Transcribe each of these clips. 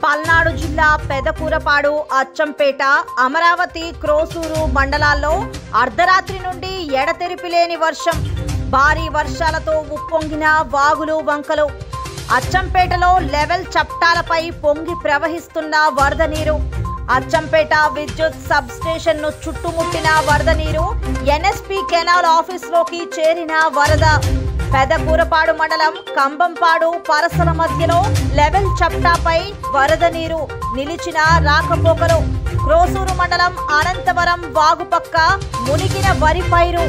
పల్నాడు జిల్లా పెదకూరపాడు అచ్చంపేట అమరావతి క్రోసూరు మండలాల్లో అర్ధరాత్రి నుండి ఎడతెరిపి లేని వర్షం భారీ వర్షాలతో ఉప్పొంగిన వాగులు వంకలు అచ్చంపేటలో లెవెల్ చప్టాలపై పొంగి ప్రవహిస్తున్న వరద నీరు అచ్చంపేట విద్యుత్ సబ్ స్టేషన్ ను చుట్టుముట్టిన వరద నీరు ఎన్ఎస్పి కెనాల్ ఆఫీస్లోకి చేరిన వరద పెదకూరపాడు మండలం కంబంపాడు పరసల మధ్యలో లెవెల్ చప్టాపై వరద నీరు నిలిచిన రాకపోకలు క్రోసూరు మండలం అనంతవరం వాగుపక్క మునిగిన వరి పైరు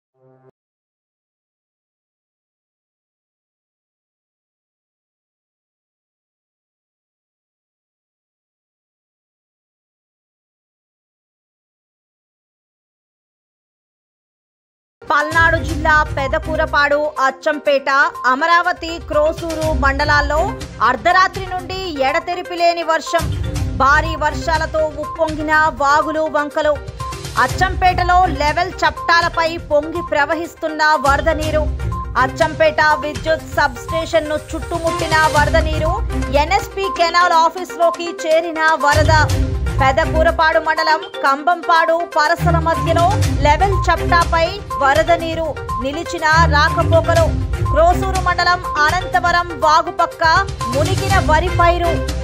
పల్నాడు జిల్లా పెదకూరపాడు అచ్చంపేట అమరావతి క్రోసూరు మండలాల్లో అర్ధరాత్రి నుండి ఎడతెరిపి లేని వర్షం భారీ వర్షాలతో ఉప్పొంగిన వాగులు వంకలు అచ్చంపేటలో లెవెల్ చప్టాలపై పొంగి ప్రవహిస్తున్న వరద నీరు అచ్చంపేట విద్యుత్ సబ్ స్టేషన్ ను చుట్టుముట్టిన వరద నీరు ఎన్ఎస్పి కెనాల్ ఆఫీస్లోకి చేరిన వరద పెదకూరపాడు మండలం కంబంపాడు పరసల మధ్యలో లెవెల్ చప్టాపై వరద నీరు నిలిచిన రాకపోకలు క్రోసూరు మండలం అనంతవరం వాగుపక్క మునిగిన వరి పైరు